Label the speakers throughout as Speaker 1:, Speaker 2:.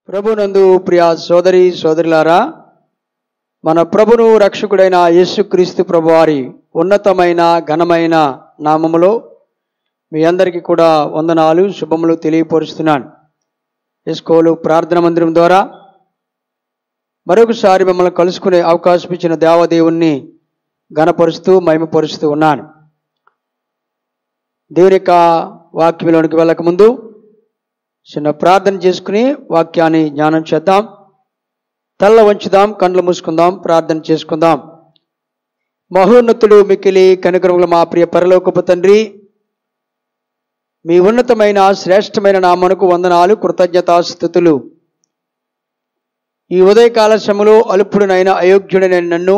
Speaker 1: ప్రభునందు ప్రియ సోదరి సోదరులారా మన ప్రభును రక్షకుడైన యేసుక్రీస్తు ప్రభువారి ఉన్నతమైన ఘనమైన నామములో మీ అందరికీ కూడా వందనాలు శుభములు తెలియపరుస్తున్నాను ఎస్కోలు ప్రార్థన మందిరం ద్వారా మరొకసారి మిమ్మల్ని కలుసుకునే అవకాశం ఇచ్చిన దేవదేవుణ్ణి ఘనపరుస్తూ మహిమపరుస్తూ ఉన్నాను దేవుని యొక్క వాక్యంలోనికి వెళ్ళకముందు చిన్న ప్రార్థన చేసుకుని వాక్యాన్ని జ్ఞానం చేద్దాం తల్ల వంచుదాం కండ్లు మూసుకుందాం ప్రార్థన చేసుకుందాం మహోన్నతుడు మిక్కిలి కనుకరముల మా ప్రియ పరలోకపు తండ్రి మీ ఉన్నతమైన శ్రేష్టమైన నామనకు వందనాలు కృతజ్ఞతాస్థుతులు ఈ ఉదయకాల శ్రమలో అలుపుడునైన అయోగ్యుడైన నన్ను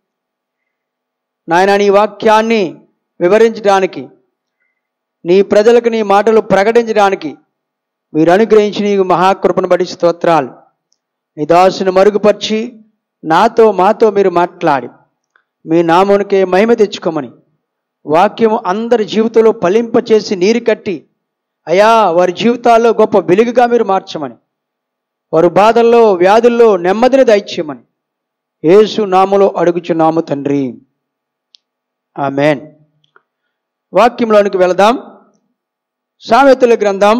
Speaker 1: నాయన నీ వాక్యాన్ని వివరించడానికి నీ ప్రజలకు నీ మాటలు ప్రకటించడానికి మీరు అనుగ్రహించి నీకు మహాకృపను బడి స్తోత్రాలు నీ దాసును మరుగుపరిచి నాతో మాతో మీరు మాట్లాడి మీ నామునికే మహిమ తెచ్చుకోమని వాక్యము అందరి జీవితంలో ఫలింపచేసి నీరు కట్టి అయా వారి జీవితాల్లో గొప్ప వెలుగుగా మీరు మార్చమని వారు బాధల్లో వ్యాధుల్లో నెమ్మదిని దయచేయమని యేసు నామలో అడుగుచున్నాము తండ్రి ఆమెన్ వాక్యంలోనికి వెళదాం సామెతల గ్రంథం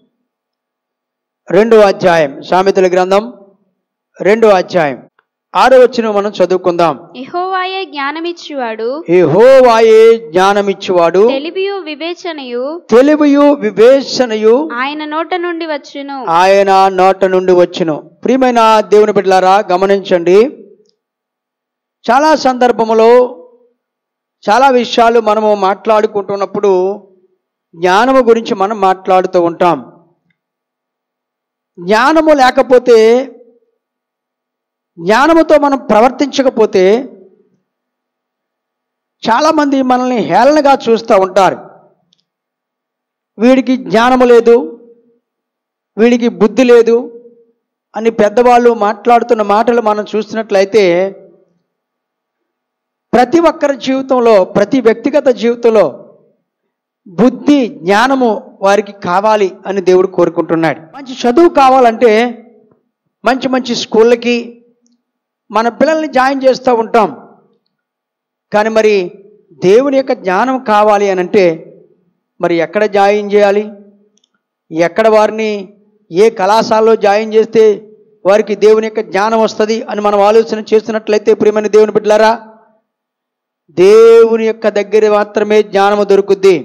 Speaker 1: రెండో అధ్యాయం సామెతల గ్రంథం రెండో అధ్యాయం ఆరో వచ్చిన మనం చదువుకుందాం
Speaker 2: యెహోవాయే జ్ఞానమిచ్చువాడు
Speaker 1: ఈ హోవాయే జ్ఞానమిచ్చువాడు
Speaker 2: తెలివియు వివేచనయు
Speaker 1: తెలివియు వివేచనయు
Speaker 2: ఆయన నోట నుండి వచ్చును
Speaker 1: ఆయన నోట నుండి వచ్చును ప్రియమైన దేవుని బిడ్డలారా గమనించండి చాలా సందర్భములో చాలా విషయాలు మనము మాట్లాడుకుంటున్నప్పుడు జ్ఞానము గురించి మనం మాట్లాడుతూ ఉంటాం జ్ఞానము లేకపోతే జ్ఞానముతో మనం ప్రవర్తించకపోతే చాలామంది మనల్ని హేళనగా చూస్తూ ఉంటారు వీడికి జ్ఞానము లేదు వీడికి బుద్ధి లేదు అని పెద్దవాళ్ళు మాట్లాడుతున్న మాటలు మనం చూసినట్లయితే ప్రతి ఒక్కరి జీవితంలో ప్రతి వ్యక్తిగత జీవితంలో బుద్ధి జ్ఞానము వారికి కావాలి అని దేవుడు కోరుకుంటున్నాడు మంచి చదువు కావాలంటే మంచి మంచి స్కూళ్ళకి మన పిల్లల్ని జాయిన్ చేస్తూ ఉంటాం కానీ మరి దేవుని యొక్క జ్ఞానం కావాలి అని అంటే మరి ఎక్కడ జాయిన్ చేయాలి ఎక్కడ వారిని ఏ కళాశాలలో జాయిన్ చేస్తే వారికి దేవుని యొక్క జ్ఞానం వస్తుంది అని మనం ఆలోచన చేస్తున్నట్లయితే ప్రియమైన దేవుని బిడ్డలారా దేవుని యొక్క దగ్గర మాత్రమే జ్ఞానము దొరుకుద్ది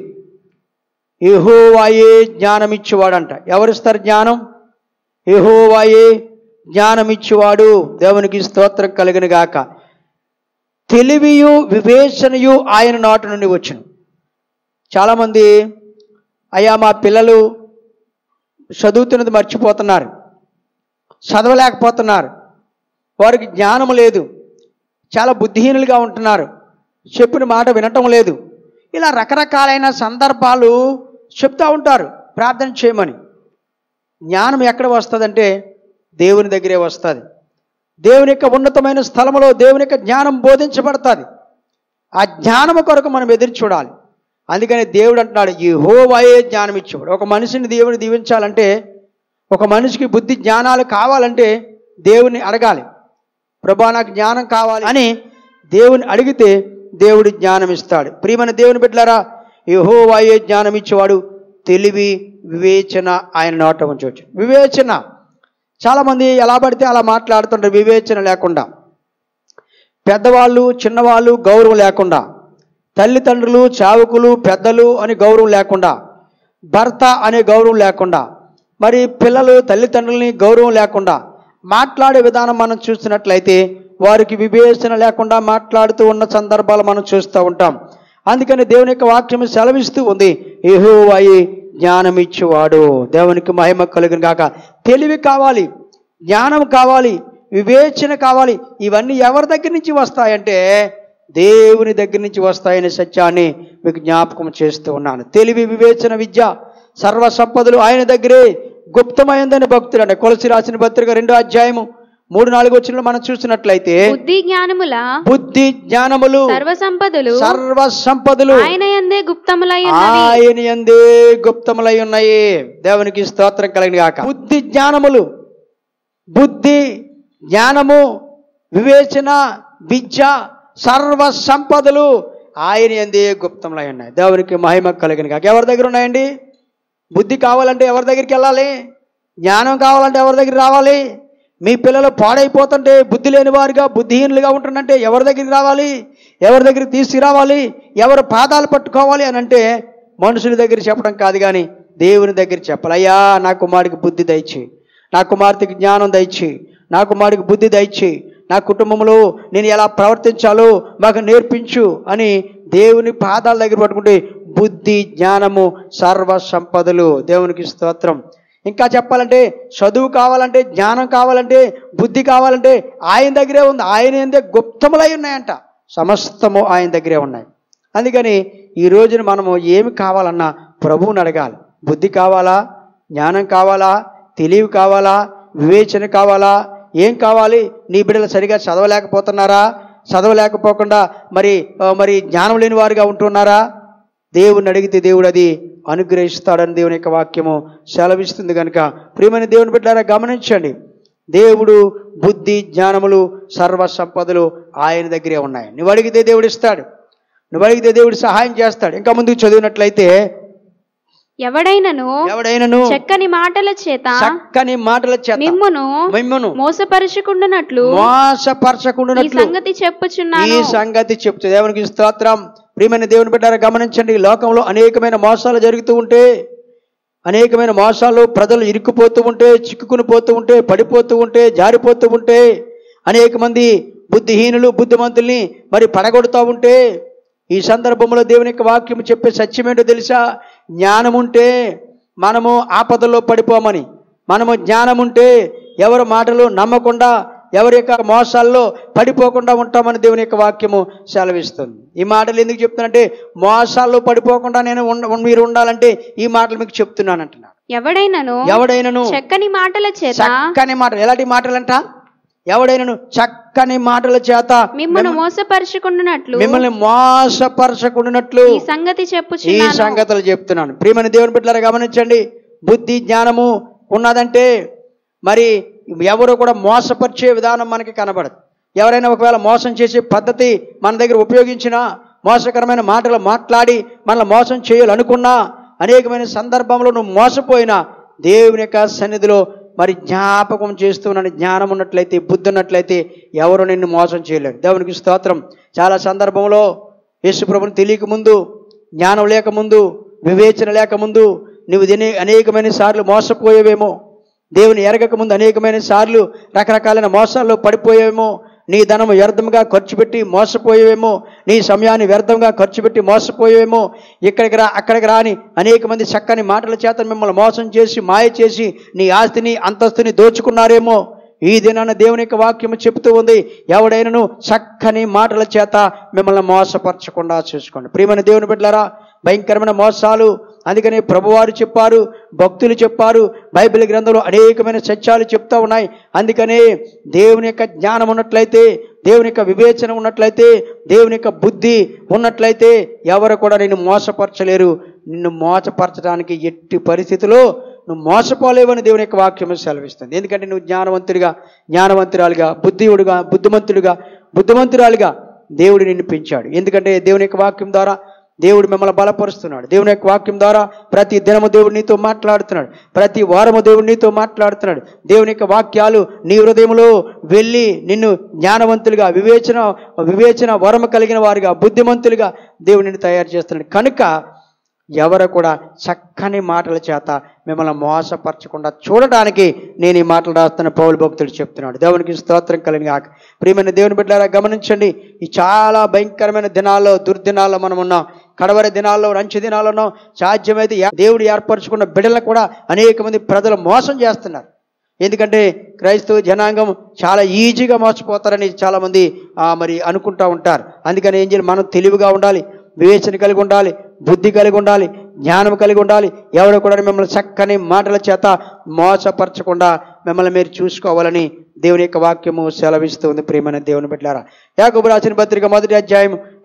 Speaker 1: యెహోవాయే జ్ఞానం ఇచ్చేవాడంట ఎవరిస్తారు జ్ఞానం యెహోవాయే జ్ఞానం ఇచ్చేవాడు దేవునికి స్తోత్రం కలిగిన గాక తెలివియు వివేచనయు ఆయన నోట నుండి వచ్చును చాలామంది అయ్యా మా పిల్లలు చదువుతున్నది మర్చిపోతున్నారు చదవలేకపోతున్నారు వారికి జ్ఞానం లేదు చాలా బుద్ధిహీనులుగా ఉంటున్నారు చెప్పిన మాట వినటం లేదు ఇలా రకరకాలైన సందర్భాలు చెప్తూ ఉంటారు ప్రార్థన చేయమని జ్ఞానం ఎక్కడ వస్తుందంటే దేవుని దగ్గరే వస్తుంది దేవుని యొక్క ఉన్నతమైన స్థలంలో దేవుని యొక్క జ్ఞానం బోధించబడుతుంది ఆ జ్ఞానము కొరకు మనం ఎదురు చూడాలి అందుకని దేవుడు అంటున్నాడు ఈ హోవాయే జ్ఞానం ఇచ్చేవాడు ఒక మనిషిని దేవుని దీవించాలంటే ఒక మనిషికి బుద్ధి జ్ఞానాలు కావాలంటే దేవుని అడగాలి ప్రభా నాకు జ్ఞానం కావాలి అని దేవుని అడిగితే దేవుడు జ్ఞానం ఇస్తాడు ప్రియమైన దేవుని బిడ్డలారా యహోవాయే జ్ఞానం ఇచ్చేవాడు తెలివి వివేచన ఆయన నోట ఉంచవచ్చు వివేచన చాలామంది ఎలా పడితే అలా మాట్లాడుతుంటారు వివేచన లేకుండా పెద్దవాళ్ళు చిన్నవాళ్ళు గౌరవం లేకుండా తల్లిదండ్రులు చావుకులు పెద్దలు అని గౌరవం లేకుండా భర్త అనే గౌరవం లేకుండా మరి పిల్లలు తల్లిదండ్రులని గౌరవం లేకుండా మాట్లాడే విధానం మనం చూసినట్లయితే వారికి వివేచన లేకుండా మాట్లాడుతూ ఉన్న సందర్భాలు మనం చూస్తూ ఉంటాం అందుకని దేవుని యొక్క వాక్యం సెలవిస్తూ ఉంది ఏహోవాయి జ్ఞానం ఇచ్చేవాడు దేవునికి మహిమ కలిగిన కాక తెలివి కావాలి జ్ఞానం కావాలి వివేచన కావాలి ఇవన్నీ ఎవరి దగ్గర నుంచి వస్తాయంటే దేవుని దగ్గర నుంచి వస్తాయనే సత్యాన్ని మీకు జ్ఞాపకం చేస్తూ ఉన్నాను తెలివి వివేచన విద్య సర్వ సంపదలు ఆయన దగ్గరే గుప్తమైందని భక్తులు అంటే కొలసి రాసిన పత్రిక రెండో అధ్యాయము మూడు నాలుగు వచ్చిన మనం చూసినట్లయితే
Speaker 2: బుద్ధి జ్ఞానముల
Speaker 1: బుద్ధి జ్ఞానములు
Speaker 2: సర్వ సంపదలు
Speaker 1: సర్వ సంపదలు
Speaker 2: ఆయన యందే గుప్తములై ఉన్నవి
Speaker 1: ఆయన ఎందే గుప్తములై ఉన్నాయి దేవునికి స్తోత్రం కలిగిన గాక బుద్ధి జ్ఞానములు బుద్ధి జ్ఞానము వివేచన విద్య సర్వ సంపదలు ఆయన ఎందే గుప్తంలో ఉన్నాయి దేవునికి మహిమ కలిగిన కాక ఎవరి దగ్గర ఉన్నాయండి బుద్ధి కావాలంటే ఎవరి దగ్గరికి వెళ్ళాలి జ్ఞానం కావాలంటే ఎవరి దగ్గరికి రావాలి మీ పిల్లలు పాడైపోతుంటే బుద్ధి లేని వారుగా బుద్ధిహీనులుగా ఉంటుందంటే ఎవరి దగ్గరికి రావాలి ఎవరి దగ్గరికి తీసుకురావాలి ఎవరు పాదాలు పట్టుకోవాలి అని అంటే మనుషుల దగ్గర చెప్పడం కాదు కానీ దేవుని దగ్గర చెప్పాలి అయ్యా నా కుమారుడికి బుద్ధి దయచి నా కుమార్తెకి జ్ఞానం దయచి నా కుమారుడికి బుద్ధి దయచి నా కుటుంబంలో నేను ఎలా ప్రవర్తించాలో మాకు నేర్పించు అని దేవుని పాదాల దగ్గర పట్టుకుంటే బుద్ధి జ్ఞానము సర్వ సంపదలు దేవునికి స్తోత్రం ఇంకా చెప్పాలంటే చదువు కావాలంటే జ్ఞానం కావాలంటే బుద్ధి కావాలంటే ఆయన దగ్గరే ఉంది ఆయన ఏందే గుప్తములై ఉన్నాయంట సమస్తము ఆయన దగ్గరే ఉన్నాయి అందుకని ఈ రోజున మనము ఏమి కావాలన్నా ప్రభువుని అడగాలి బుద్ధి కావాలా జ్ఞానం కావాలా తెలివి కావాలా వివేచన కావాలా ఏం కావాలి నీ బిడ్డలు సరిగా చదవలేకపోతున్నారా చదవలేకపోకుండా మరి ఆ, మరి జ్ఞానం లేని వారుగా ఉంటున్నారా దేవుని అడిగితే దేవుడు అది అనుగ్రహిస్తాడని దేవుని యొక్క వాక్యము సెలవిస్తుంది కనుక ప్రియమైన దేవుని బిడ్డారా గమనించండి దేవుడు బుద్ధి జ్ఞానములు సర్వ సంపదలు ఆయన దగ్గరే ఉన్నాయి నువ్వు అడిగితే దేవుడు ఇస్తాడు నువ్వు అడిగితే దేవుడు సహాయం చేస్తాడు ఇంకా ముందుకు చదివినట్లయితే
Speaker 2: ఎవడైనను
Speaker 1: ఎవడైనను
Speaker 2: చక్కని మాటల చేత
Speaker 1: చక్కని మాటల చేత
Speaker 2: మిమ్మును
Speaker 1: మిమ్మను
Speaker 2: మోసపరుచుకుండునట్లు ఈ
Speaker 1: మోసపరచకుండానట్లు
Speaker 2: సంగతి
Speaker 1: ఈ
Speaker 2: చెప్పుచున్నాను
Speaker 1: సంగతి చెప్తుంది దేవునికి స్తోత్రం ప్రియమైన దేవుని బిడ్డారా గమనించండి ఈ లోకంలో అనేకమైన మోసాలు జరుగుతూ ఉంటే అనేకమైన మోసాలు ప్రజలు ఇరుక్కుపోతూ ఉంటే చిక్కుకుని పోతూ ఉంటే పడిపోతూ ఉంటే జారిపోతూ ఉంటే అనేక మంది బుద్ధిహీనులు బుద్ధిమంతుల్ని మరి పడగొడుతూ ఉంటే ఈ సందర్భంలో దేవుని యొక్క వాక్యం చెప్పే సత్యమేంటో తెలుసా జ్ఞానం ఉంటే మనము ఆపదల్లో పడిపోమని మనము జ్ఞానం ఉంటే ఎవరి మాటలు నమ్మకుండా ఎవరి యొక్క మోసాల్లో పడిపోకుండా ఉంటామని దేవుని యొక్క వాక్యము సెలవిస్తుంది ఈ మాటలు ఎందుకు చెప్తున్నానంటే మోసాల్లో పడిపోకుండా నేను ఉండ మీరు ఉండాలంటే ఈ మాటలు మీకు చెప్తున్నాను అంటున్నాను
Speaker 2: ఎవడైనను
Speaker 1: ఎవడైనను
Speaker 2: చక్కని మాటల చేత
Speaker 1: చక్కని మాటలు ఎలాంటి మాటలంట ఎవడైనను చక్కని మాటల చేత
Speaker 2: మిమ్మను మోసపరుచుకుండునట్లు
Speaker 1: మిమ్మల్ని మోసపరచకుండానట్లు
Speaker 2: ఈ సంగతి
Speaker 1: ఈ
Speaker 2: చెప్పుచున్నాను
Speaker 1: సంగతులు చెప్తున్నాను ప్రియమైన దేవుని బిడ్డలారా గమనించండి బుద్ధి జ్ఞానము ఉన్నదంటే మరి ఎవరు కూడా మోసపరిచే విధానం మనకి కనబడదు ఎవరైనా ఒకవేళ మోసం చేసే పద్ధతి మన దగ్గర ఉపయోగించినా మోసకరమైన మాటలు మాట్లాడి మనల్ని మోసం చేయాలనుకున్నా అనేకమైన సందర్భంలో నువ్వు మోసపోయినా దేవుని యొక్క సన్నిధిలో మరి జ్ఞాపకం చేస్తున్నాను జ్ఞానం ఉన్నట్లయితే బుద్ధి ఉన్నట్లయితే ఎవరు నిన్ను మోసం చేయలేరు దేవునికి స్తోత్రం చాలా సందర్భంలో యేసుప్రభుని తెలియక ముందు జ్ఞానం లేకముందు వివేచన లేకముందు నువ్వు తినే అనేకమైన సార్లు మోసపోయేవేమో దేవుని ఎరగక ముందు అనేకమైన సార్లు రకరకాలైన మోసాల్లో పడిపోయేవేమో నీ ధనము వ్యర్థంగా ఖర్చు పెట్టి మోసపోయేవేమో నీ సమయాన్ని వ్యర్థంగా ఖర్చు పెట్టి మోసపోయేవేమో ఇక్కడికి రా అక్కడికి రాని అనేక మంది చక్కని మాటల చేత మిమ్మల్ని మోసం చేసి మాయ చేసి నీ ఆస్తిని అంతస్తుని దోచుకున్నారేమో ఈ దినాన దేవుని యొక్క వాక్యము చెబుతూ ఉంది ఎవడైనను చక్కని మాటల చేత మిమ్మల్ని మోసపరచకుండా చూసుకోండి ప్రియమైన దేవుని బిడ్డలారా భయంకరమైన మోసాలు అందుకని ప్రభువారు చెప్పారు భక్తులు చెప్పారు బైబిల్ గ్రంథంలో అనేకమైన సత్యాలు చెప్తా ఉన్నాయి అందుకనే దేవుని యొక్క జ్ఞానం ఉన్నట్లయితే దేవుని యొక్క వివేచన ఉన్నట్లయితే దేవుని యొక్క బుద్ధి ఉన్నట్లయితే ఎవరు కూడా నిన్ను మోసపరచలేరు నిన్ను మోసపరచడానికి ఎట్టి పరిస్థితిలో నువ్వు మోసపోలేవని దేవుని యొక్క వాక్యం సెలవిస్తుంది ఎందుకంటే నువ్వు జ్ఞానవంతుడిగా జ్ఞానవంతురాలుగా బుద్ధియుడుగా బుద్ధిమంతుడిగా బుద్ధిమంతురాలుగా దేవుడు నిన్ను పెంచాడు ఎందుకంటే దేవుని యొక్క వాక్యం ద్వారా దేవుడు మిమ్మల్ని బలపరుస్తున్నాడు దేవుని యొక్క వాక్యం ద్వారా ప్రతి దినము దేవుడు నీతో మాట్లాడుతున్నాడు ప్రతి వారము దేవుడు నీతో మాట్లాడుతున్నాడు దేవుని యొక్క వాక్యాలు నీ హృదయంలో వెళ్ళి నిన్ను జ్ఞానవంతులుగా వివేచన వివేచన వరము కలిగిన వారుగా బుద్ధిమంతులుగా దేవుడు నిన్ను తయారు చేస్తున్నాడు కనుక ఎవరు కూడా చక్కని మాటల చేత మిమ్మల్ని మోసపరచకుండా చూడడానికి నేను ఈ మాటలు రాస్తున్న పౌలు భక్తుడు చెప్తున్నాడు దేవునికి స్తోత్రం కలిగి కాక ప్రియమైన దేవుని బిడ్డారా గమనించండి ఈ చాలా భయంకరమైన దినాల్లో దుర్దినాల్లో మనం ఉన్నాం కడవరి దినాల్లో రంచి దినాల్లో ఉన్నాం సాధ్యమైతే ఏ- దేవుడు ఏర్పరచుకున్న బిడ్డలను కూడా అనేక మంది ప్రజలు మోసం చేస్తున్నారు ఎందుకంటే క్రైస్తవ జనాంగం చాలా ఈజీగా మోసపోతారని చాలామంది ఆ, మరి అనుకుంటా ఉంటారు అందుకని ఏం చేయాలి మనం తెలివిగా ఉండాలి వివేచన కలిగి ఉండాలి బుద్ధి కలిగి ఉండాలి జ్ఞానం కలిగి ఉండాలి ఎవరు కూడా మిమ్మల్ని చక్కని మాటల చేత మోసపరచకుండా మిమ్మల్ని మీరు చూసుకోవాలని దేవుని యొక్క వాక్యము సెలవిస్తుంది ప్రియమైన దేవుని బిడ్డారా యాకబు రాసిన పత్రిక మొదటి అధ్యాయం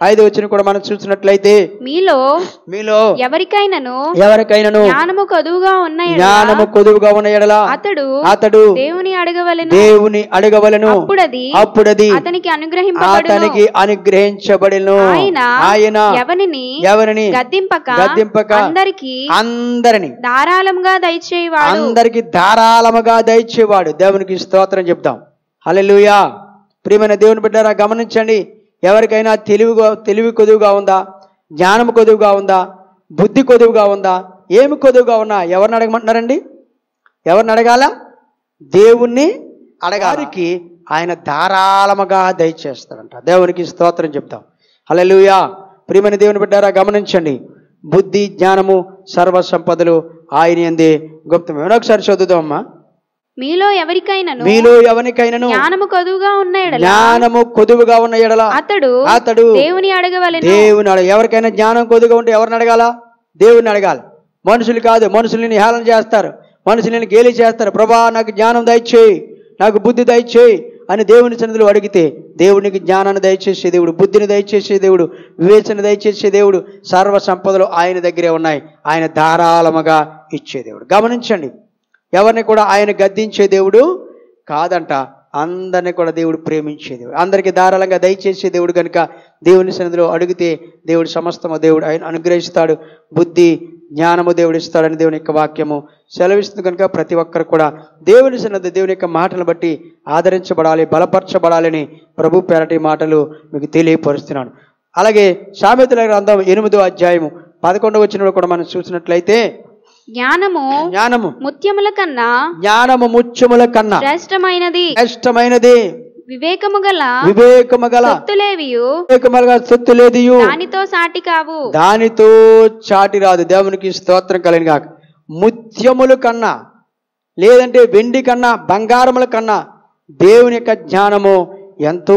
Speaker 1: ఐదు వచ్చిన కూడా మనం చూసినట్లయితే
Speaker 2: మీలో
Speaker 1: మీలో
Speaker 2: ఎవరికైనాను
Speaker 1: ఎవరికైనాను
Speaker 2: జ్ఞానము కదువుగా ఉన్న ఎడల
Speaker 1: జ్ఞానము కొదువుగా ఉన్న ఎడల
Speaker 2: అతడు
Speaker 1: అతడు
Speaker 2: దేవుని అడగవలెను
Speaker 1: దేవుని అడగవలను
Speaker 2: అప్పుడది
Speaker 1: అప్పుడది
Speaker 2: అతనికి అనుగ్రహింపబడును
Speaker 1: అతనికి అనుగ్రహించబడిను
Speaker 2: ఆయన
Speaker 1: ఆయన
Speaker 2: ఎవరిని
Speaker 1: ఎవరిని
Speaker 2: గద్దింపక
Speaker 1: గద్దింపక
Speaker 2: అందరికి
Speaker 1: అందరిని
Speaker 2: ధారాళంగా దయచేవాడు
Speaker 1: అందరికి ధారాళముగా దయచేవాడు దేవునికి స్తోత్రం చెప్తాం హల్లెలూయా ప్రియమైన దేవుని బిడ్డారా గమనించండి ఎవరికైనా తెలివి తెలివి కొదువుగా ఉందా జ్ఞానం కొదువుగా ఉందా బుద్ధి కొదువుగా ఉందా ఏమి కొదువుగా ఉన్నా ఎవరిని అడగమంటున్నారండి ఎవరిని అడగాల దేవుణ్ణి అడగారికి ఆయన ధారాళముగా దయచేస్తాడంట దేవునికి స్తోత్రం చెప్తాం హల్లెలూయా ప్రియమైన దేవుని బిడ్డారా గమనించండి బుద్ధి జ్ఞానము సర్వ సంపదలు ఆయన ఎందే గుప్తమే ఒకసారి చదువుదాం అమ్మా
Speaker 2: మీలో ఎవరికైనాను
Speaker 1: మీలో ఎవరికైనాను
Speaker 2: జ్ఞానము కొదువుగా ఉన్న ఎడల
Speaker 1: జ్ఞానము కొదువుగా ఉన్న ఎడల
Speaker 2: అతడు
Speaker 1: అతడు
Speaker 2: దేవుని అడగవలెను
Speaker 1: దేవుని అడగ ఎవరికైనా జ్ఞానం కొద్దిగా ఉంటే ఎవరిని అడగాల దేవుని అడగాలి మనుషులు కాదు మనుషుల్ని హేళన చేస్తారు మనుషుల్ని గేలి చేస్తారు ప్రభా నాకు జ్ఞానం దయచేయి నాకు బుద్ధి దయచేయి అని దేవుని సన్నిధిలో అడిగితే దేవునికి జ్ఞానాన్ని దయచేసే దేవుడు బుద్ధిని దయచేసే దేవుడు వివేచన దయచేసే దేవుడు సర్వ సంపదలు ఆయన దగ్గరే ఉన్నాయి ఆయన ధారాళముగా ఇచ్చే దేవుడు గమనించండి ఎవరిని కూడా ఆయన గద్దించే దేవుడు కాదంట అందరిని కూడా దేవుడు ప్రేమించే దేవుడు అందరికీ ధారాళంగా దయచేసే దేవుడు కనుక దేవుని సన్నిధిలో అడిగితే దేవుడు సమస్తము దేవుడు ఆయన అనుగ్రహిస్తాడు బుద్ధి జ్ఞానము దేవుడు ఇస్తాడని దేవుని యొక్క వాక్యము సెలవిస్తుంది కనుక ప్రతి ఒక్కరు కూడా దేవుని సన్నద్ధి దేవుని యొక్క మాటలను బట్టి ఆదరించబడాలి బలపరచబడాలని ప్రభు పేరటి మాటలు మీకు తెలియపరుస్తున్నాను అలాగే సామెతల గ్రంథం ఎనిమిదో అధ్యాయము పదకొండవ వచ్చిన కూడా మనం చూసినట్లయితే
Speaker 2: జ్ఞానము
Speaker 1: జ్ఞానము
Speaker 2: ముత్యముల కన్నా
Speaker 1: జ్ఞానము ముత్యముల కన్నా
Speaker 2: శ్రేష్టమైనది
Speaker 1: శ్రేష్టమైనది
Speaker 2: వివేకము గల
Speaker 1: వివేకము గల
Speaker 2: సొత్తులేవియు
Speaker 1: వివేకములుగా సొత్తు లేదియు
Speaker 2: దానితో సాటి కావు
Speaker 1: దానితో చాటి రాదు దేవునికి స్తోత్రం కలిగిన కాక ముత్యముల కన్నా లేదంటే వెండి కన్నా బంగారముల కన్నా దేవుని యొక్క జ్ఞానము ఎంతో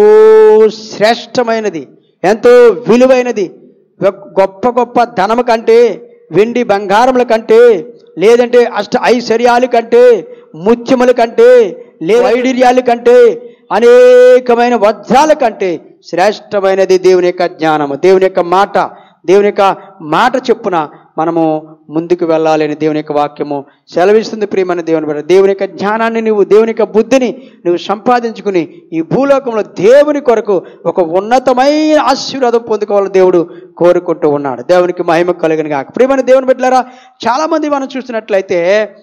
Speaker 1: శ్రేష్టమైనది ఎంతో విలువైనది గొ- గొప్ప గొప్ప ధనము కంటే వెండి బంగారముల కంటే లేదంటే అష్ట ఐశ్వర్యాల కంటే ముత్యముల కంటే లే వైడిర్యాల కంటే అనేకమైన వజ్రాల కంటే శ్రేష్టమైనది దేవుని యొక్క జ్ఞానము దేవుని యొక్క మాట దేవుని యొక్క మాట చెప్పున మనము ముందుకు వెళ్ళాలని దేవుని యొక్క వాక్యము సెలవిస్తుంది ప్రియమైన దేవుని బిడ్డ దేవుని యొక్క జ్ఞానాన్ని నువ్వు దేవుని యొక్క బుద్ధిని నువ్వు సంపాదించుకుని ఈ భూలోకంలో దేవుని కొరకు ఒక ఉన్నతమైన ఆశీర్వాదం పొందుకోవాలని దేవుడు కోరుకుంటూ ఉన్నాడు దేవునికి మహిమ కలిగిన కాక ప్రియమైన దేవుని బిడ్డలారా చాలామంది మనం చూసినట్లయితే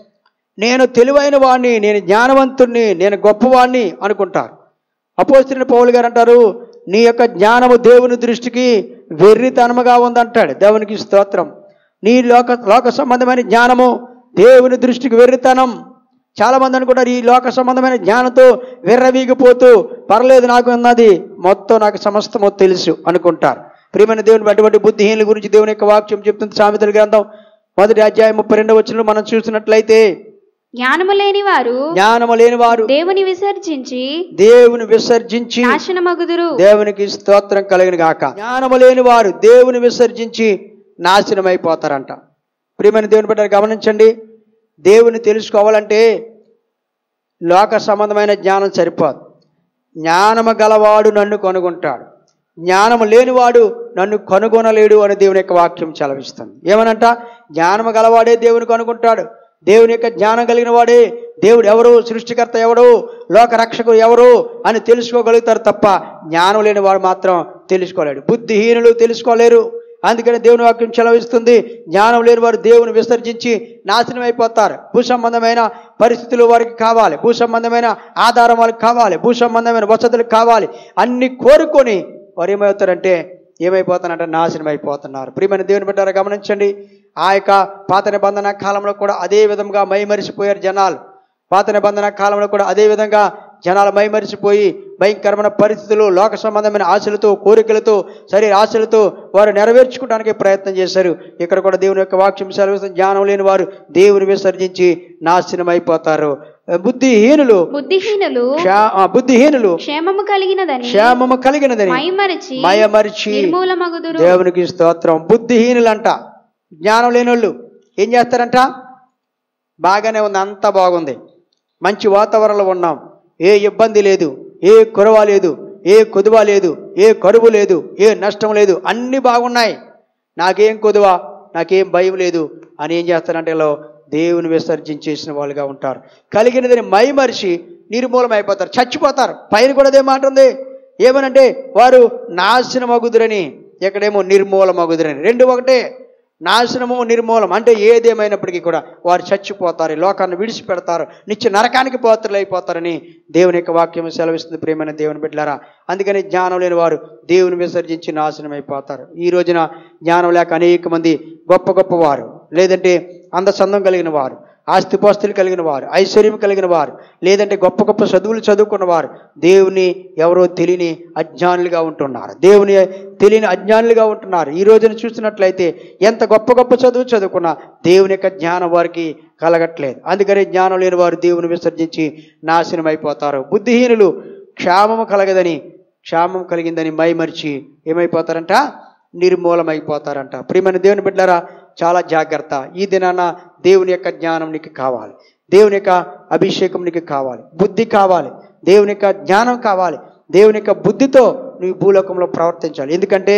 Speaker 1: నేను తెలివైన వాడిని నేను జ్ఞానవంతుణ్ణి నేను గొప్పవాణ్ణి అనుకుంటారు అపోస్తున్న పౌలు గారు అంటారు నీ యొక్క జ్ఞానము దేవుని దృష్టికి వెర్రితనముగా ఉందంటాడు దేవునికి స్తోత్రం నీ లోక లోక సంబంధమైన జ్ఞానము దేవుని దృష్టికి వెర్రితనం చాలా మంది అనుకుంటారు ఈ లోక సంబంధమైన జ్ఞానంతో వెర్రవీగిపోతూ పర్లేదు నాకు ఉన్నది మొత్తం నాకు సమస్తము తెలుసు అనుకుంటారు ప్రియమైన దేవుని అటువంటి బుద్ధిహీనుల గురించి దేవుని యొక్క వాక్యం చెప్తుంది సామెతల గ్రంథం మొదటి అధ్యాయం ముప్పై రెండవ వచ్చిన మనం చూసినట్లయితే
Speaker 2: జ్ఞానము లేని వారు
Speaker 1: జ్ఞానము లేని వారు
Speaker 2: దేవుని విసర్జించి
Speaker 1: దేవుని విసర్జించి
Speaker 2: నాశనమగుదురు
Speaker 1: దేవునికి స్తోత్రం కలిగిన గాక జ్ఞానము లేని వారు దేవుని విసర్జించి నాశనమైపోతారంట ప్రియమైన దేవుని బిడ్డలు గమనించండి దేవుని తెలుసుకోవాలంటే లోక సంబంధమైన జ్ఞానం సరిపోదు జ్ఞానము గలవాడు నన్ను కనుగొంటాడు జ్ఞానము లేనివాడు నన్ను కనుగొనలేడు అని దేవుని యొక్క వాక్యం చలవిస్తుంది ఏమనంట జ్ఞానము గలవాడే దేవుని కనుగొంటాడు దేవుని యొక్క జ్ఞానం కలిగిన వాడే దేవుడు ఎవరు సృష్టికర్త ఎవరు లోక రక్షకుడు ఎవరు అని తెలుసుకోగలుగుతారు తప్ప జ్ఞానం లేని వాడు మాత్రం తెలుసుకోలేడు బుద్ధిహీనులు తెలుసుకోలేరు అందుకని దేవుని వాక్యం చెలవిస్తుంది జ్ఞానం లేని వారు దేవుని విసర్జించి నాశనం అయిపోతారు భూ సంబంధమైన పరిస్థితులు వారికి కావాలి భూ సంబంధమైన ఆధారం వాళ్ళకి కావాలి భూ సంబంధమైన వసతులు కావాలి అన్ని కోరుకొని వారు ఏమవుతారంటే ఏమైపోతారంటే నాశనం అయిపోతున్నారు ప్రియమైన దేవుని బిడ్డారా గమనించండి ఆ యొక్క పాత నిబంధన కాలంలో కూడా అదే విధంగా మైమరిసిపోయారు జనాలు పాత నిబంధన కాలంలో కూడా అదే విధంగా జనాలు మైమరిసిపోయి భయంకరమైన పరిస్థితులు లోక సంబంధమైన ఆశలతో కోరికలతో శరీర ఆశలతో వారు నెరవేర్చుకోవడానికి ప్రయత్నం చేశారు ఇక్కడ కూడా దేవుని యొక్క వాక్యం సెలవిస్తుంది జ్ఞానం లేని వారు దేవుని విసర్జించి నాశనం అయిపోతారు బుద్ధిహీనులు
Speaker 2: బుద్ధిహీనులు
Speaker 1: క్షా- ఆ, బుద్ధిహీనులు
Speaker 2: క్షేమము కలిగినదని
Speaker 1: క్షేమము కలిగినదని
Speaker 2: మైమరిచి
Speaker 1: మయమరిచి
Speaker 2: నిర్మూలమగుదురు
Speaker 1: దేవునికి స్తోత్రం బుద్ధిహీనులంట జ్ఞానం లేనోళ్ళు ఏం చేస్తారంట బాగానే ఉంది అంతా బాగుంది మంచి వాతావరణంలో ఉన్నాం ఏ ఇబ్బంది లేదు ఏ కురవ లేదు ఏ కొదువ లేదు ఏ కరువు లేదు ఏ నష్టం లేదు అన్నీ బాగున్నాయి నాకేం కొదువ నాకేం భయం లేదు అని ఏం చేస్తారంటే ఇలా దేవుని విసర్జించేసిన వాళ్ళుగా ఉంటారు కలిగినదని మైమరిచి నిర్మూలం అయిపోతారు చచ్చిపోతారు పైన కూడా అదే మాట ఉంది ఏమనంటే వారు నాశనమగుదురని ఎక్కడేమో నిర్మూలమగుదురని రెండు ఒకటే నాశనము నిర్మూలం అంటే ఏదేమైనప్పటికీ కూడా వారు చచ్చిపోతారు ఈ లోకాన్ని విడిచిపెడతారు నిత్య నరకానికి పాత్రలు అయిపోతారని దేవుని యొక్క వాక్యం సెలవిస్తుంది ప్రేమైన దేవుని బిడ్డలారా అందుకని జ్ఞానం లేని వారు దేవుని విసర్జించి నాశనం అయిపోతారు ఈ రోజున జ్ఞానం లేక అనేక మంది గొప్ప గొప్ప వారు లేదంటే అందచందం కలిగిన వారు ఆస్తిపాస్తులు కలిగిన వారు ఐశ్వర్యం కలిగిన వారు లేదంటే గొప్ప గొప్ప చదువులు చదువుకున్న వారు దేవుని ఎవరో తెలియని అజ్ఞానులుగా ఉంటున్నారు దేవుని తెలియని అజ్ఞానులుగా ఉంటున్నారు ఈ రోజున చూసినట్లయితే ఎంత గొప్ప గొప్ప చదువు చదువుకున్నా దేవుని యొక్క జ్ఞానం వారికి కలగట్లేదు అందుకని జ్ఞానం లేని వారు దేవుని విసర్జించి నాశనం అయిపోతారు బుద్ధిహీనులు క్షామము కలగదని క్షామం కలిగిందని మైమరిచి ఏమైపోతారంట నిర్మూలమైపోతారంట ప్రియమైన దేవుని బిడ్డలారా చాలా జాగ్రత్త ఈ దినాన దేవుని యొక్క జ్ఞానం నీకు కావాలి దేవుని యొక్క అభిషేకం నీకు కావాలి బుద్ధి కావాలి దేవుని యొక్క జ్ఞానం కావాలి దేవుని యొక్క బుద్ధితో నువ్వు భూలోకంలో ప్రవర్తించాలి ఎందుకంటే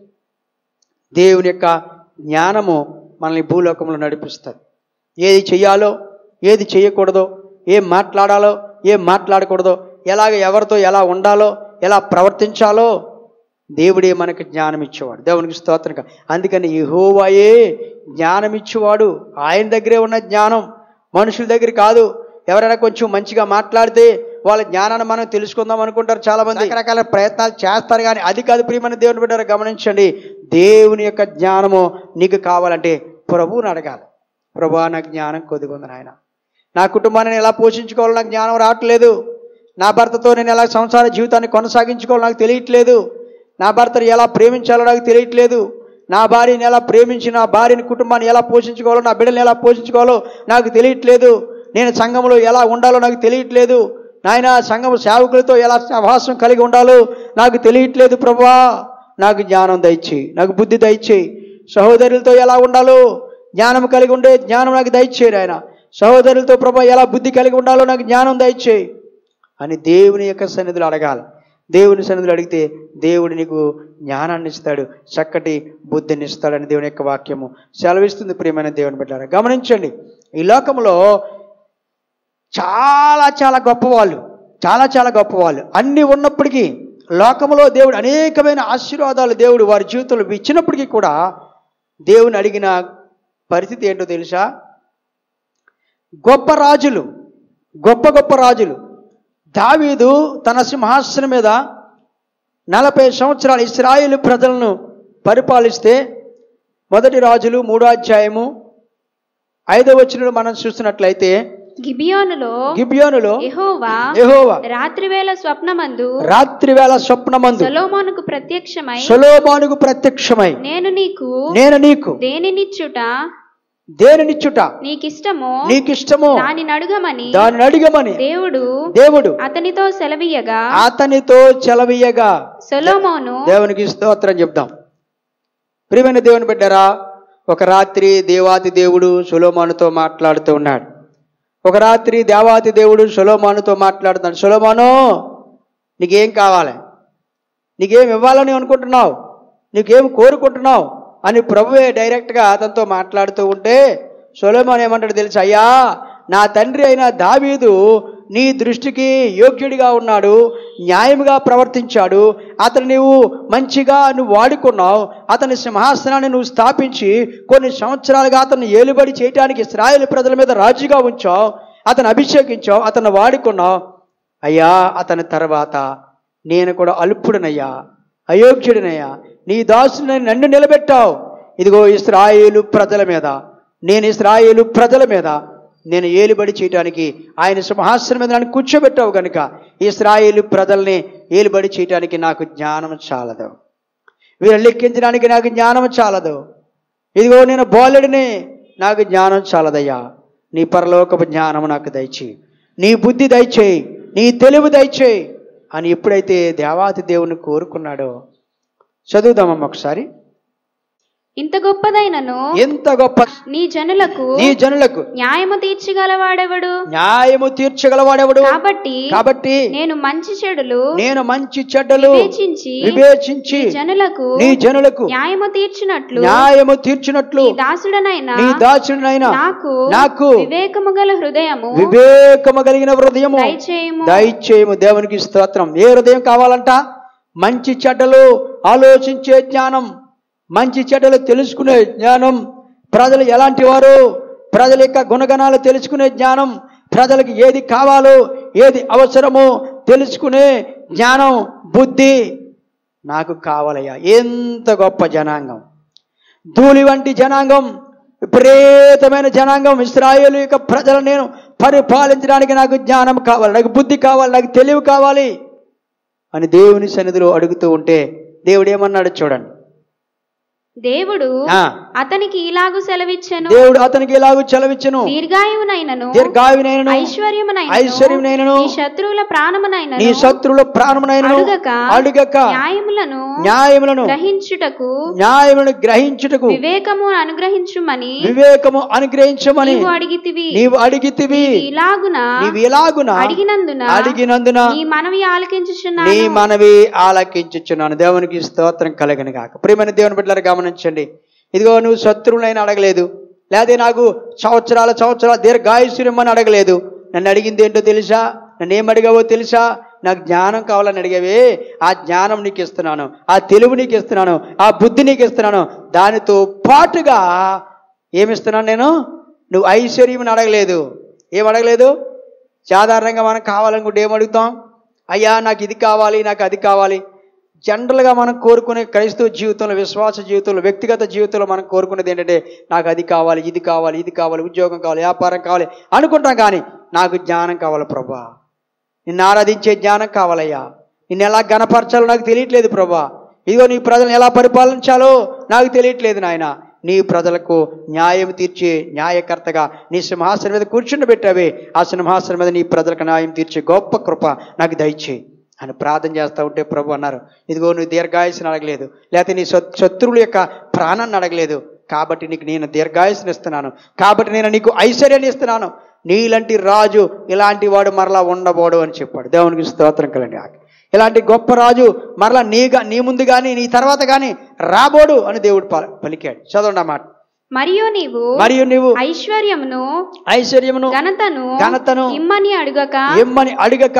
Speaker 1: దేవుని యొక్క జ్ఞానము మనల్ని భూలోకంలో నడిపిస్తుంది ఏది చెయ్యాలో ఏది చేయకూడదో ఏం మాట్లాడాలో ఏం మాట్లాడకూడదో ఎలాగ ఎవరితో ఎలా ఉండాలో ఎలా ప్రవర్తించాలో దేవుడే మనకు జ్ఞానం ఇచ్చేవాడు దేవునికి స్తోత్రం కా- అందుకని యెహోవాయే జ్ఞానం ఇచ్చేవాడు ఆయన దగ్గరే ఉన్న జ్ఞానం మనుషుల దగ్గర కాదు ఎవరైనా కొంచెం మంచిగా మాట్లాడితే వాళ్ళ జ్ఞానాన్ని మనం తెలుసుకుందాం అనుకుంటారు చాలా మంది రకరకాల ప్రయత్నాలు చేస్తారు కానీ అది కాదు ప్రియమైన దేవుని బిడ్డారు గమనించండి దేవుని యొక్క జ్ఞానము నీకు కావాలంటే ప్రభువుని అడగాలి ప్రభు నాకు జ్ఞానం కొద్దిగుంది నాయన నా కుటుంబాన్ని నేను ఎలా పోషించుకోవాలో నాకు జ్ఞానం రావట్లేదు నా భర్తతో నేను ఎలా సంసార జీవితాన్ని కొనసాగించుకోవాలో నాకు తెలియట్లేదు నా భర్తను ఎలా ప్రేమించాలో నాకు తెలియట్లేదు నా భార్యని ఎలా ప్రేమించి నా భార్యని కుటుంబాన్ని ఎలా పోషించుకోవాలో నా బిడ్డని ఎలా పోషించుకోవాలో నాకు తెలియట్లేదు నేను సంఘంలో ఎలా ఉండాలో నాకు తెలియట్లేదు నాయన సంఘం సేవకులతో ఎలా సహవాసం కలిగి ఉండాలో నాకు తెలియట్లేదు ప్రభా నాకు జ్ఞానం దయచేయి నాకు బుద్ధి దయచేయి సహోదరులతో ఎలా ఉండాలో జ్ఞానం కలిగి ఉండే జ్ఞానం నాకు దయచేయి ఆయన సహోదరులతో ప్రభా ఎలా బుద్ధి కలిగి ఉండాలో నాకు జ్ఞానం దయచేయి అని దేవుని యొక్క సన్నిధులు అడగాలి దేవుని సన్నిధులు అడిగితే దేవుడు నీకు జ్ఞానాన్ని ఇస్తాడు చక్కటి బుద్ధిని ఇస్తాడని దేవుని యొక్క వాక్యము సెలవిస్తుంది ప్రియమైన దేవుని బిడ్డారా గమనించండి ఈ లోకంలో చాలా చాలా గొప్పవాళ్ళు చాలా చాలా గొప్పవాళ్ళు అన్నీ ఉన్నప్పటికీ లోకంలో దేవుడు అనేకమైన ఆశీర్వాదాలు దేవుడు వారి జీవితంలో ఇచ్చినప్పటికీ కూడా దేవుని అడిగిన పరిస్థితి ఏంటో తెలుసా గొప్ప రాజులు గొప్ప గొప్ప రాజులు దావీదు తన సింహాసనం మీద నలభై సంవత్సరాలు ఇస్రాయేలు ప్రజలను పరిపాలిస్తే మొదటి రాజులు మూడో అధ్యాయము ఐదో వచనంలో మనం చూస్తున్నట్లయితే
Speaker 2: గిబియోనులో
Speaker 1: గిబియోనులో
Speaker 2: యెహోవా
Speaker 1: యెహోవా
Speaker 2: రాత్రివేళ స్వప్నమందు
Speaker 1: రాత్రి వేళ స్వప్నమందు
Speaker 2: సొలొమోనుకు ప్రత్యక్షమై
Speaker 1: సొలోమానుకు ప్రత్యక్షమై
Speaker 2: నేను నీకు
Speaker 1: నేను నీకు
Speaker 2: దేనినిచ్చుట
Speaker 1: దేనినిచ్చుట
Speaker 2: నీకిష్టమో
Speaker 1: నీకిష్టమో
Speaker 2: దానిని అడుగమని
Speaker 1: దాన్ని అడిగమని
Speaker 2: దేవుడు
Speaker 1: దేవుడు
Speaker 2: అతనితో సెలవీయగా
Speaker 1: అతనితో చెలవీయగా
Speaker 2: సొలొమోను
Speaker 1: దేవునికి స్తోత్రం చెప్దాం ప్రియమైన దేవుని బిడ్డరా ఒక రాత్రి దేవాతి దేవుడు సులోమానుతో మాట్లాడుతూ ఉన్నాడు ఒక రాత్రి దేవాతి దేవుడు సులోమానుతో మాట్లాడుతున్నాడు సులోమాను నీకేం కావాలి నీకేం ఇవ్వాలని అనుకుంటున్నావు నీకేం కోరుకుంటున్నావు అని ప్రభువే డైరెక్ట్గా అతనితో మాట్లాడుతూ ఉంటే సొలోమాన్ ఏమంటాడు తెలుసు అయ్యా నా తండ్రి అయిన దావీదు నీ దృష్టికి యోగ్యుడిగా ఉన్నాడు న్యాయముగా ప్రవర్తించాడు అతను నీవు మంచిగా నువ్వు వాడుకున్నావు అతని సింహాసనాన్ని నువ్వు స్థాపించి కొన్ని సంవత్సరాలుగా అతన్ని ఏలుబడి చేయడానికి ఇస్రాయేల్ ప్రజల మీద రాజుగా ఉంచావు అతను అభిషేకించావు అతను వాడుకున్నావు అయ్యా అతని తర్వాత నేను కూడా అల్పుడనయ్యా అయోగ్యుడినయ్యా నీ దాసుని నన్ను నిలబెట్టావు ఇదిగో ఇస్రాయేలు ప్రజల మీద నేను ఇస్రాయేలు ప్రజల మీద నేను ఏలుబడి చేయటానికి ఆయన సింహాసనం మీద నన్ను కూర్చోబెట్టావు కనుక ఇస్రాయేలు ప్రజల్ని ఏలుబడి చేయటానికి నాకు జ్ఞానం చాలదు వీరు లెక్కించడానికి నాకు జ్ఞానం చాలదు ఇదిగో నేను బోలెడిని నాకు జ్ఞానం చాలదయ్యా నీ పరలోకపు జ్ఞానం నాకు దయచేయి నీ బుద్ధి దయచేయి నీ తెలివి దయచేయి అని ఎప్పుడైతే దేవాతి దేవుని కోరుకున్నాడో చదువుదామమ్మ ఒకసారి
Speaker 2: ఇంత గొప్పదైనను
Speaker 1: ఎంత గొప్ప
Speaker 2: నీ జనులకు
Speaker 1: నీ జనులకు
Speaker 2: న్యాయము తీర్చగలవాడెవడు
Speaker 1: న్యాయము తీర్చగలవాడెవడు
Speaker 2: కాబట్టి
Speaker 1: కాబట్టి
Speaker 2: నేను మంచి చెడులు
Speaker 1: నేను మంచి చెడ్డలు
Speaker 2: వివేచించి
Speaker 1: వివేచించి
Speaker 2: జనులకు
Speaker 1: నీ జనులకు
Speaker 2: న్యాయము తీర్చినట్లు
Speaker 1: న్యాయము తీర్చినట్లు
Speaker 2: నీ దాసుడనైనా
Speaker 1: నీ దాచుడినైనా
Speaker 2: నాకు
Speaker 1: నాకు
Speaker 2: వివేకము గల హృదయము
Speaker 1: వివేకము కలిగిన హృదయము
Speaker 2: దయచేయము
Speaker 1: దయచేయము దేవునికి స్తోత్రం ఏ హృదయం కావాలంట మంచి చెడ్డలు ఆలోచించే జ్ఞానం మంచి చెడ్డలు తెలుసుకునే జ్ఞానం ప్రజలు ఎలాంటి వారు ప్రజల యొక్క గుణగణాలు తెలుసుకునే జ్ఞానం ప్రజలకు ఏది కావాలో ఏది అవసరమో తెలుసుకునే జ్ఞానం బుద్ధి నాకు కావాలయ్యా ఎంత గొప్ప జనాంగం ధూళి వంటి జనాంగం విపరీతమైన జనాంగం ఇస్రాయేలు యొక్క ప్రజలను నేను పరిపాలించడానికి నాకు జ్ఞానం కావాలి నాకు బుద్ధి కావాలి నాకు తెలివి కావాలి అని దేవుని సన్నిధిలో అడుగుతూ ఉంటే దేవుడు ఏమన్నాడు చూడండి
Speaker 2: దేవుడు
Speaker 1: ఆ,
Speaker 2: అతనికి ఇలాగు సెలవిచ్చెను
Speaker 1: దేవుడు అతనికి ఇలాగూ చెలవిచ్చును
Speaker 2: దీర్ఘాయువునైనను
Speaker 1: దీర్ఘాయునైనను
Speaker 2: ఐశ్వర్యమునైనను
Speaker 1: ఐశ్వర్యమునైనను
Speaker 2: నీ శత్రువుల ప్రాణమునైనను
Speaker 1: నీ శత్రువుల ప్రాణమునైనను
Speaker 2: అడుగక
Speaker 1: అడుగక
Speaker 2: న్యాయములను
Speaker 1: న్యాయములను
Speaker 2: గ్రహించుటకు
Speaker 1: న్యాయములను గ్రహించుటకు
Speaker 2: వివేకము అనుగ్రహించుమని
Speaker 1: వివేకము అనుగ్రహించమని
Speaker 2: నీవు అడిగితివి
Speaker 1: నీవు అడిగితివి
Speaker 2: ఇలాగున
Speaker 1: నీవు ఇలాగున
Speaker 2: అడిగినందున
Speaker 1: అడిగినందున
Speaker 2: నీ మనవి
Speaker 1: నీ
Speaker 2: ఆలకించుచున్నాను
Speaker 1: మనవి ఆలకించుచున్నాను దేవునికి స్తోత్రం కలగని కాక ప్రియమైన దేవుని బిడ్డలారా గమనించండి ఇదిగో నువ్వు శత్రువులైన అడగలేదు లేదా నాకు సంవత్సరాల సంవత్సరాల దీర్ఘాయుష్యమని అడగలేదు నన్ను అడిగింది ఏంటో తెలుసా నన్ను ఏం అడిగావో తెలుసా నాకు జ్ఞానం కావాలని అడిగావే ఆ జ్ఞానం నీకు ఇస్తున్నాను ఆ తెలివి నీకు ఇస్తున్నాను ఆ బుద్ధి నీకు ఇస్తున్నాను దానితో పాటుగా ఏమిస్తున్నాను నేను నువ్వు ఐశ్వర్యం అడగలేదు ఏం అడగలేదు సాధారణంగా మనం కావాలనుకుంటే ఏం అడుగుతాం అయ్యా నాకు ఇది కావాలి నాకు అది కావాలి జనరల్గా మనం కోరుకునే క్రైస్తవ జీవితంలో విశ్వాస జీవితంలో వ్యక్తిగత జీవితంలో మనం కోరుకునేది ఏంటంటే నాకు అది కావాలి ఇది కావాలి ఇది కావాలి ఉద్యోగం కావాలి వ్యాపారం కావాలి అనుకుంటాం కానీ నాకు జ్ఞానం కావాలి ప్రభా నిన్ను ఆరాధించే జ్ఞానం కావాలయ్యా నిన్ను ఎలా గణపరచాలో నాకు తెలియట్లేదు ప్రభా ఇదిగో నీ ప్రజలను ఎలా పరిపాలించాలో నాకు తెలియట్లేదు నాయన నీ ప్రజలకు న్యాయం తీర్చే న్యాయకర్తగా నీ సింహాసనం మీద కూర్చుండి పెట్టావే ఆ సింహాసనం మీద నీ ప్రజలకు న్యాయం తీర్చే గొప్ప కృప నాకు దయచేయి అని ప్రార్థన చేస్తూ ఉంటే ప్రభు అన్నారు ఇదిగో నువ్వు దీర్ఘాయుస్సుని అడగలేదు లేకపోతే నీ శత్- శత్రువుల యొక్క ప్రాణాన్ని అడగలేదు కాబట్టి నీకు నేను దీర్ఘాయుస్సుని ఇస్తున్నాను కాబట్టి నేను నీకు ఐశ్వర్యాన్ని ఇస్తున్నాను నీలాంటి రాజు ఇలాంటి వాడు మరలా ఉండబోడు అని చెప్పాడు దేవునికి స్తోత్రం కలండి ఇలాంటి గొప్ప రాజు మరలా నీగా నీ ముందు కానీ నీ తర్వాత కానీ రాబోడు అని దేవుడు ప- పలికాడు చదవండి ఆ మాట
Speaker 2: మరియు నీవు
Speaker 1: మరియు నీవు
Speaker 2: ఐశ్వర్యమును
Speaker 1: ఐశ్వర్యమును
Speaker 2: ఘనతను
Speaker 1: ఘనతను
Speaker 2: ఇమ్మని అడుగక
Speaker 1: ఇమ్మని అడగక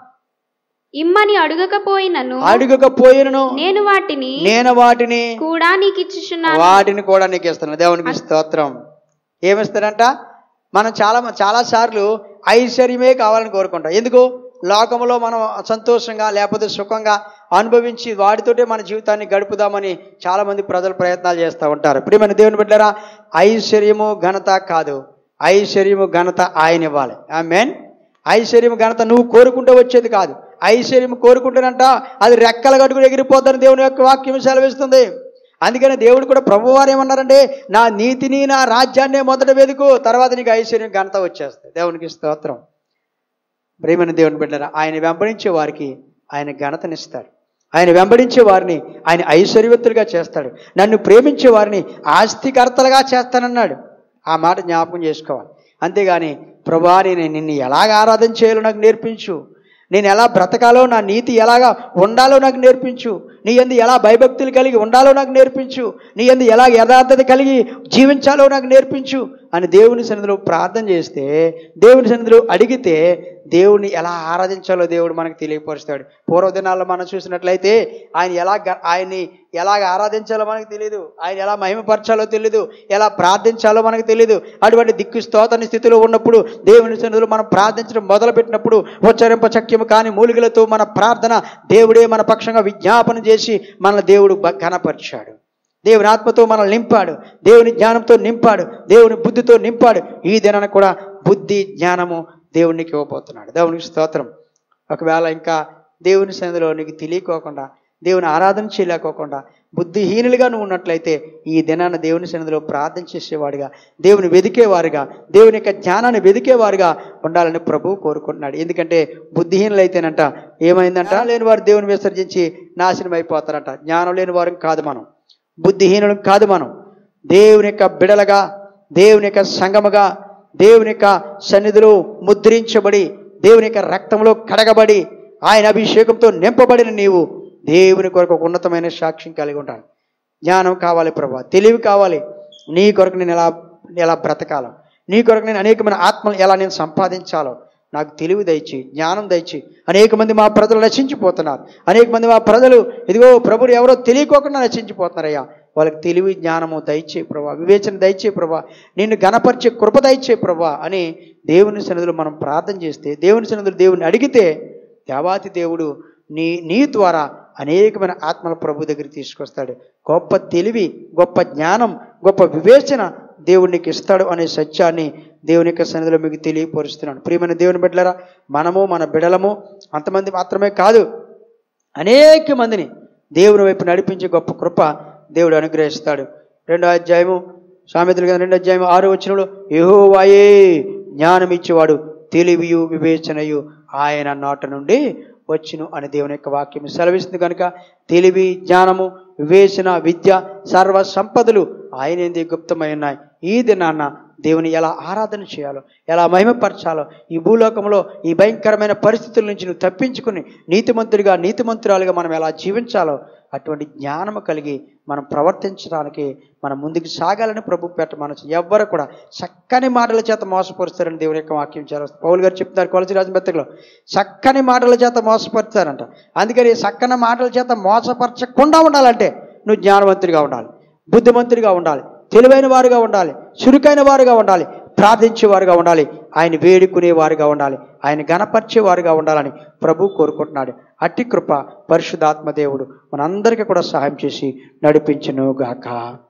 Speaker 2: ఇమ్మని అడుగకపోయినను
Speaker 1: అడుగకపోయినను
Speaker 2: నేను వాటిని
Speaker 1: నేను వాటిని
Speaker 2: కూడా నీకు ఇచ్చుచున్నాను
Speaker 1: వాటిని కూడా నీకు ఇస్తున్నాను దేవునికి స్తోత్రం ఏమిస్తాడంట మనం చాలా చాలా సార్లు ఐశ్వర్యమే కావాలని కోరుకుంటాం ఎందుకు లోకంలో మనం సంతోషంగా లేకపోతే సుఖంగా అనుభవించి వాటితోటే మన జీవితాన్ని గడుపుదామని చాలా మంది ప్రజలు ప్రయత్నాలు చేస్తూ ఉంటారు ప్రియమైన దేవుని బిడ్డరా ఐశ్వర్యము ఘనత కాదు ఐశ్వర్యము ఘనత ఆయన ఇవ్వాలి ఆమెన్ ఐశ్వర్యము ఘనత నువ్వు కోరుకుంటూ వచ్చేది కాదు ఐశ్వర్యం కోరుకుంటేనంట అది రెక్కల గడుగుడు ఎగిరిపోతాను దేవుని యొక్క వాక్యం సెలవిస్తుంది అందుకని దేవుడు కూడా ప్రభువారు ఏమన్నారంటే నా నీతిని నా రాజ్యాన్నే మొదట వెతుకు తర్వాత నీకు ఐశ్వర్యం ఘనత వచ్చేస్తుంది దేవునికి స్తోత్రం ప్రేమైన దేవుని బిడ్డరా ఆయన వెంబడించే వారికి ఆయన ఘనతనిస్తాడు ఆయన వెంబడించే వారిని ఆయన ఐశ్వర్యవంతులుగా చేస్తాడు నన్ను ప్రేమించే వారిని ఆస్తికర్తలుగా చేస్తానన్నాడు ఆ మాట జ్ఞాపకం చేసుకోవాలి అంతేగాని ప్రభా నేను నిన్ను ఎలాగ ఆరాధన చేయాలో నాకు నేర్పించు నేను ఎలా బ్రతకాలో నా నీతి ఎలాగా ఉండాలో నాకు నేర్పించు నీ ఎందు ఎలా భయభక్తులు కలిగి ఉండాలో నాకు నేర్పించు నీ ఎందు ఎలా యథార్థత కలిగి జీవించాలో నాకు నేర్పించు అని దేవుని సన్నిధిలో ప్రార్థన చేస్తే దేవుని సన్నిధిలో అడిగితే దేవుని ఎలా ఆరాధించాలో దేవుడు మనకు తెలియపరుస్తాడు పూర్వదినాల్లో మనం చూసినట్లయితే ఆయన ఎలా గ- ఆయన్ని ఎలాగ ఆరాధించాలో మనకు తెలియదు ఆయన ఎలా మహిమపరచాలో తెలియదు ఎలా ప్రార్థించాలో మనకు తెలియదు అటువంటి దిక్కు స్తోతని స్థితిలో ఉన్నప్పుడు దేవుని సన్నిధిలో మనం ప్రార్థించడం మొదలుపెట్టినప్పుడు ఉచ్చరింప చక్యము కాని మూలికలతో మన ప్రార్థన దేవుడే మన పక్షంగా విజ్ఞాపన చేసి మన దేవుడు బ- ఘనపరిచాడు దేవుని ఆత్మతో మనల్ని నింపాడు దేవుని జ్ఞానంతో నింపాడు దేవుని బుద్ధితో నింపాడు ఈ దినాన కూడా బుద్ధి జ్ఞానము దేవునికి ఇవ్వబోతున్నాడు దేవునికి స్తోత్రం ఒకవేళ ఇంకా దేవుని సన్నిధిలో నీకు తెలియకోకుండా దేవుని ఆరాధన చేయలేకోకుండా బుద్ధిహీనులుగా నువ్వు ఉన్నట్లయితే ఈ దినాన దేవుని సన్నిధిలో ప్రార్థన చేసేవాడిగా దేవుని వెదికేవారుగా దేవుని యొక్క జ్ఞానాన్ని వెదికేవారుగా ఉండాలని ప్రభువు కోరుకుంటున్నాడు ఎందుకంటే బుద్ధిహీనులైతేనంట ఏమైందంట లేని వారు దేవుని విసర్జించి నాశనం అయిపోతారంట జ్ఞానం లేని వారు కాదు మనం బుద్ధిహీనులం కాదు మనం దేవుని యొక్క బిడలగా దేవుని యొక్క సంగముగా దేవుని యొక్క సన్నిధిలో ముద్రించబడి దేవుని యొక్క రక్తంలో కడగబడి ఆయన అభిషేకంతో నింపబడిన నీవు దేవుని కొరకు ఒక ఉన్నతమైన సాక్ష్యం కలిగి ఉండాలి జ్ఞానం కావాలి ప్రభా తెలివి కావాలి నీ కొరకు నేను ఎలా ఎలా బ్రతకాలో నీ కొరకు నేను అనేకమైన ఆత్మలు ఎలా నేను సంపాదించాలో నాకు తెలివి దయచి జ్ఞానం దయచి అనేక మంది మా ప్రజలు నశించిపోతున్నారు అనేక మంది మా ప్రజలు ఇదిగో ప్రభుడు ఎవరో తెలియకోకుండా నశించిపోతున్నారయ్యా వాళ్ళకి తెలివి జ్ఞానము దయచే ప్రభా వివేచన దయచే ప్రభా నిన్ను గణపరిచే కృప దయచే ప్రభా అని దేవుని సన్నిధిలో మనం ప్రార్థన చేస్తే దేవుని సన్నిధిలో దేవుని అడిగితే దేవాతి దేవుడు నీ నీ ద్వారా అనేకమైన ఆత్మల ప్రభు దగ్గరికి తీసుకొస్తాడు గొప్ప తెలివి గొప్ప జ్ఞానం గొప్ప వివేచన దేవుడు నీకు ఇస్తాడు అనే సత్యాన్ని దేవుని యొక్క సన్నిధిలో మీకు తెలియపరుస్తున్నాను ప్రియమైన దేవుని బిడ్డలరా మనము మన బిడలము అంతమంది మాత్రమే కాదు అనేక మందిని దేవుని వైపు నడిపించే గొప్ప కృప దేవుడు అనుగ్రహిస్తాడు రెండో అధ్యాయము సామెతలు కదా రెండో అధ్యాయం ఆరు వచ్చినప్పుడు యెహోవాయే జ్ఞానం ఇచ్చేవాడు తెలివియు వివేచనయు ఆయన నోట నుండి వచ్చును అని దేవుని యొక్క వాక్యం సెలవిస్తుంది కనుక తెలివి జ్ఞానము వివేచన విద్య సర్వ సంపదలు ఆయన ఏంది గుప్తమై ఉన్నాయి ఈ దినాన్న దేవుని ఎలా ఆరాధన చేయాలో ఎలా మహిమపరచాలో ఈ భూలోకంలో ఈ భయంకరమైన పరిస్థితుల నుంచి నువ్వు తప్పించుకుని నీతిమంతుడిగా నీతిమంతురాలుగా మనం ఎలా జీవించాలో అటువంటి జ్ఞానము కలిగి మనం ప్రవర్తించడానికి మనం ముందుకు సాగాలని ప్రభు పెట్ట మన ఎవ్వరు కూడా చక్కని మాటల చేత మోసపరుస్తారని దేవుని యొక్క వాక్యం చేస్తారు పౌలు గారు చెప్తున్నారు కొలసి రాజపత్రికలో చక్కని మాటల చేత మోసపరుస్తారంట అందుకని చక్కని మాటల చేత మోసపరచకుండా ఉండాలంటే నువ్వు జ్ఞానవంతుడిగా ఉండాలి బుద్ధిమంతుడిగా ఉండాలి తెలివైన వారుగా ఉండాలి చురుకైన వారుగా ఉండాలి ప్రార్థించేవారుగా ఉండాలి ఆయన వేడుకునేవారుగా ఉండాలి ఆయన గణపరిచేవారుగా ఉండాలని ప్రభు కోరుకుంటున్నాడు అట్టి కృప పరిశుధాత్మ దేవుడు మనందరికీ కూడా సహాయం చేసి నడిపించును గాక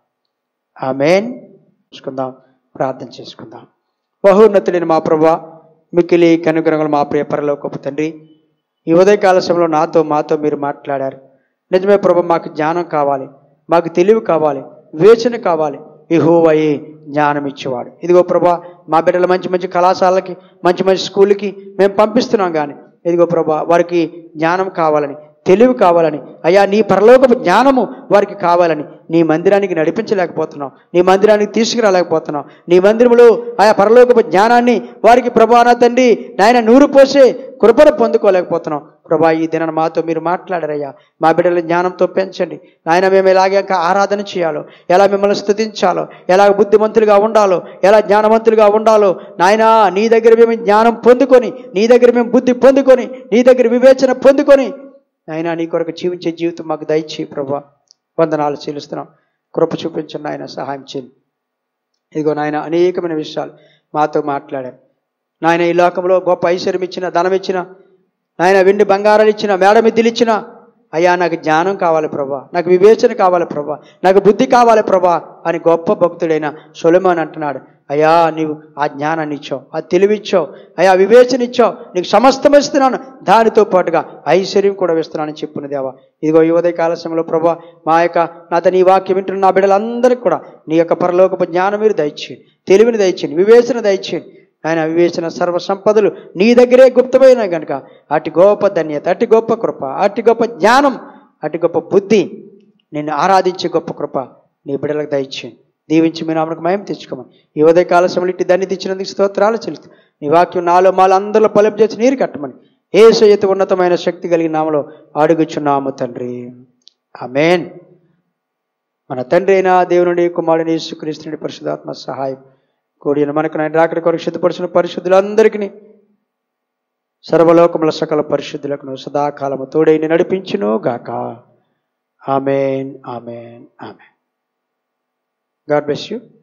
Speaker 1: ఆమెన్ చూసుకుందాం ప్రార్థన చేసుకుందాం బహున్నతుడైన మా ప్రభా మిక్కిలి కనుగొనగల మా ప్రియ పరలోకపు తండ్రి ఈ ఉదయకాల సమయంలో నాతో మాతో మీరు మాట్లాడారు నిజమే ప్రభు మాకు జ్ఞానం కావాలి మాకు తెలివి కావాలి వివేచన కావాలి ఇహోవయే జ్ఞానం ఇచ్చేవాడు ఇదిగో ప్రభా మా బిడ్డలు మంచి మంచి కళాశాలకి మంచి మంచి స్కూల్కి మేము పంపిస్తున్నాం కానీ ఇదిగో ప్రభా వారికి జ్ఞానం కావాలని తెలివి కావాలని అయ్యా నీ పరలోకపు జ్ఞానము వారికి కావాలని నీ మందిరానికి నడిపించలేకపోతున్నావు నీ మందిరానికి తీసుకురాలేకపోతున్నావు నీ మందిరంలో ఆయా పరలోకపు జ్ఞానాన్ని వారికి ప్రభాన తండ్రి నాయన నూరు పోసే కృపను పొందుకోలేకపోతున్నాం ప్రభా ఈ దిన మాతో మీరు మాట్లాడారయ్యా మా బిడ్డల జ్ఞానంతో పెంచండి నాయన మేము ఎలాగే ఇంకా ఆరాధన చేయాలో ఎలా మిమ్మల్ని స్థుతించాలో ఎలా బుద్ధిమంతులుగా ఉండాలో ఎలా జ్ఞానవంతులుగా ఉండాలో నాయన నీ దగ్గర మేము జ్ఞానం పొందుకొని నీ దగ్గర మేము బుద్ధి పొందుకొని నీ దగ్గర వివేచన పొందుకొని నాయన నీ కొరకు జీవించే జీవితం మాకు దయచేయి ప్రభా వందనాలు చెల్లిస్తున్నాం కృప చూపించండి ఆయన సహాయం చేయండి ఇదిగో నాయన అనేకమైన విషయాలు మాతో మాట్లాడారు నాయన ఈ లోకంలో గొప్ప ఐశ్వర్యం ఇచ్చిన ధనం ఇచ్చిన నాయన వెండి బంగారాలు ఇచ్చిన మేడ మిద్దులు ఇచ్చిన అయ్యా నాకు జ్ఞానం కావాలి ప్రభా నాకు వివేచన కావాలి ప్రభా నాకు బుద్ధి కావాలి ప్రభా అని గొప్ప భక్తుడైన సొలమాన్ అంటున్నాడు అయ్యా నీవు ఆ జ్ఞానాన్ని ఇచ్చావు ఆ తెలివిచ్చావు అయ్యా వివేచన ఇచ్చావు నీకు సమస్తం ఇస్తున్నాను దానితో పాటుగా ఐశ్వర్యం కూడా ఇస్తున్నానని చెప్పిన దేవా ఇదిగో ఈ ఉదయ కాల సమయంలో ప్రభా మా యొక్క నాతో నీ వాక్యం వింటున్న నా బిడ్డలందరికీ కూడా నీ యొక్క పరలోకపు జ్ఞానం మీరు దయచేయండి తెలివిని దయచేయండి వివేచన దయచేయండి ఆయన వివేచన సర్వ సంపదలు నీ దగ్గరే గుప్తమైన కనుక అటు గొప్ప ధన్యత అటు గొప్ప కృప అటు గొప్ప జ్ఞానం అటు గొప్ప బుద్ధి నిన్ను ఆరాధించే గొప్ప కృప నీ బిడ్డలకు దయచేయండి దీవించి మీ నామకు మయం తెచ్చుకోమని ఈ ఉదయ కాల సమయంలో ఇట్టి దాన్ని తెచ్చినందుకు స్తోత్రాలు చెల్లిస్తూ నీ వాక్యం నాలో మాలో అందరిలో పలుపు చేసి నీరు కట్టమని ఏ సయ్యత ఉన్నతమైన శక్తి కలిగిన నామలో అడుగుచున్నాము తండ్రి ఆమెన్ మన తండ్రి అయిన దేవుని కుమారుని యేసుక్రీస్తుని పరిశుధాత్మ సహాయం కూడిన మనకు నాయన రాకడ కొరకు సిద్ధపరిచిన పరిశుద్ధులందరికీ సర్వలోకముల సకల పరిశుద్ధులకు సదాకాలము తోడైని నడిపించును గాక amen amen amen God bless you